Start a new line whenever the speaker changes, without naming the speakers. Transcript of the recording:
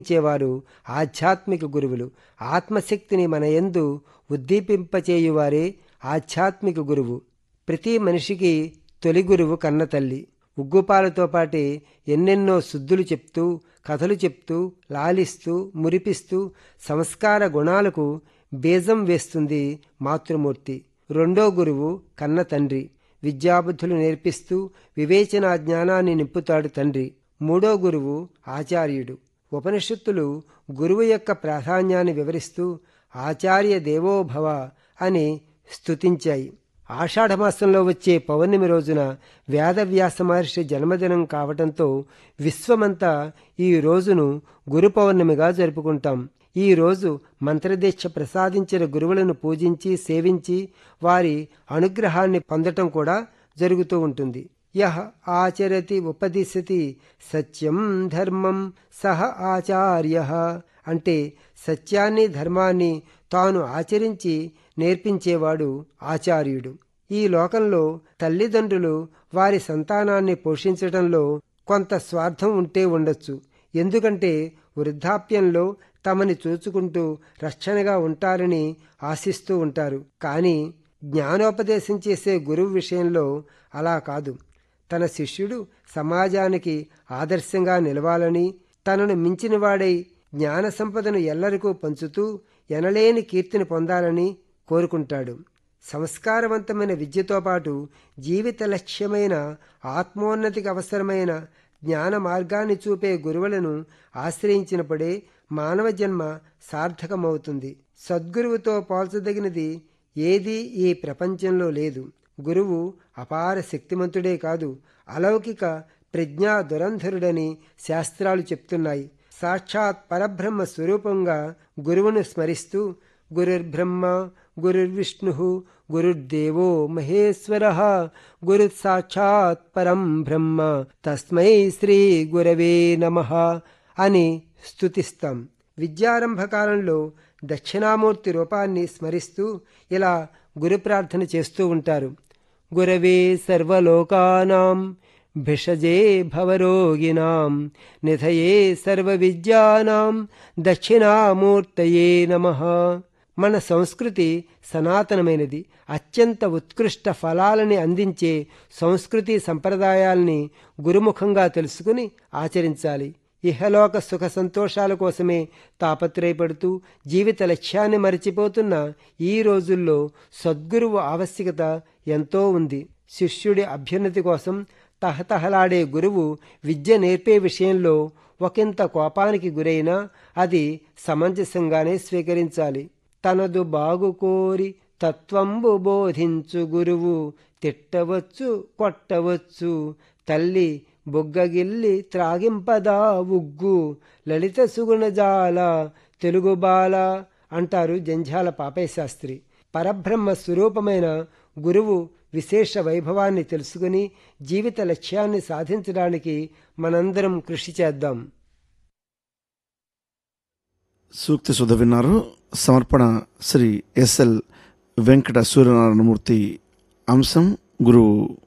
ఇచ్చేవారు ఆధ్యాత్మిక గురువులు ఆత్మశక్తిని మన యందు ఉద్దీపింపచేయువారే ఆధ్యాత్మిక గురువు ప్రతి మనిషికి తొలి గురువు కన్న తల్లి ఉగ్గుపాలతో పాటే ఎన్నెన్నో శుద్ధులు చెప్తూ కథలు చెప్తూ లాలిస్తూ మురిపిస్తూ సంస్కార గుణాలకు బీజం వేస్తుంది మాతృమూర్తి రెండో గురువు కన్న తండ్రి విద్యాబుద్ధులు నేర్పిస్తూ వివేచన జ్ఞానాన్ని నింపుతాడు తండ్రి మూడో గురువు ఆచార్యుడు ఉపనిషత్తులు గురువు యొక్క ప్రాధాన్యాన్ని వివరిస్తూ ఆచార్య దేవోభవ అని స్తుతించాయి ఆషాఢమాసంలో వచ్చే పౌర్ణమి రోజున వేదవ్యాస మహర్షి జన్మదినం కావటంతో విశ్వమంతా ఈ రోజును గురు పౌర్ణమిగా జరుపుకుంటాం ఈ రోజు మంత్రదీక్ష ప్రసాదించిన గురువులను పూజించి సేవించి వారి అనుగ్రహాన్ని పొందటం కూడా జరుగుతూ ఉంటుంది యహ ఆచరతి ఉపదిశతి సత్యం ధర్మం సహ ఆచార్య అంటే సత్యాన్ని ధర్మాన్ని తాను ఆచరించి నేర్పించేవాడు ఆచార్యుడు ఈ లోకంలో తల్లిదండ్రులు వారి సంతానాన్ని పోషించడంలో కొంత స్వార్థం ఉంటే ఉండొచ్చు ఎందుకంటే వృద్ధాప్యంలో తమని చూచుకుంటూ రక్షణగా ఉంటారని ఆశిస్తూ ఉంటారు కానీ జ్ఞానోపదేశం చేసే గురువు విషయంలో అలా కాదు తన శిష్యుడు సమాజానికి ఆదర్శంగా నిలవాలని తనను మించినవాడై జ్ఞాన సంపదను ఎల్లరికూ పంచుతూ ఎనలేని కీర్తిని పొందాలని కోరుకుంటాడు సంస్కారవంతమైన విద్యతో పాటు జీవిత లక్ష్యమైన ఆత్మోన్నతికి అవసరమైన జ్ఞాన మార్గాన్ని చూపే గురువులను ఆశ్రయించినప్పుడే మానవ జన్మ సార్థకమవుతుంది సద్గురువుతో పోల్చదగినది ఏదీ ఈ ప్రపంచంలో లేదు గురువు అపార శక్తిమంతుడే కాదు అలౌకిక ప్రజ్ఞా దురంధరుడని శాస్త్రాలు చెప్తున్నాయి సాక్షాత్ పరబ్రహ్మ స్వరూపంగా గురువును స్మరిస్తూ గురుర్బ్రహ్మ గురుర్విష్ణు గురుర్దేవో మహేశ్వర గురు సాక్షాత్ పరం బ్రహ్మ తస్మై శ్రీ గురవే నమ అని స్తుతిస్తాం విద్యారంభ కాలంలో దక్షిణామూర్తి రూపాన్ని స్మరిస్తూ ఇలా గురు ప్రార్థన చేస్తూ ఉంటారు గురవే సర్వలోకానాం భిషజే భవరోగిణాం నిధయే సర్వవిద్యానాం దక్షిణామూర్తయే నమ మన సంస్కృతి సనాతనమైనది అత్యంత ఉత్కృష్ట ఫలాలని అందించే సంస్కృతి సంప్రదాయాల్ని గురుముఖంగా తెలుసుకుని ఆచరించాలి ఇహలోక సుఖ సంతోషాల కోసమే తాపత్రయపడుతూ జీవిత లక్ష్యాన్ని మరిచిపోతున్న ఈ రోజుల్లో సద్గురువు ఆవశ్యకత ఎంతో ఉంది శిష్యుడి అభ్యున్నతి కోసం తహతహలాడే గురువు విద్య నేర్పే విషయంలో ఒకంత కోపానికి గురైనా అది సమంజసంగానే స్వీకరించాలి తనదు బాగు కోరి తత్వంబు బోధించు గురువు తిట్టవచ్చు కొట్టవచ్చు తల్లి బొగ్గగిల్లి త్రాగింపదా ఉగ్గు లలిత సుగుణజాల తెలుగు బాల అంటారు జంఝాల పాపయ్య శాస్త్రి పరబ్రహ్మ స్వరూపమైన గురువు విశేష వైభవాన్ని తెలుసుకుని జీవిత లక్ష్యాన్ని సాధించడానికి మనందరం కృషి చేద్దాం
సూక్తి సుధ విన్నారు సమర్పణ శ్రీ ఎస్ఎల్ వెంకట సూర్యనారాయణమూర్తి అంశం గురువు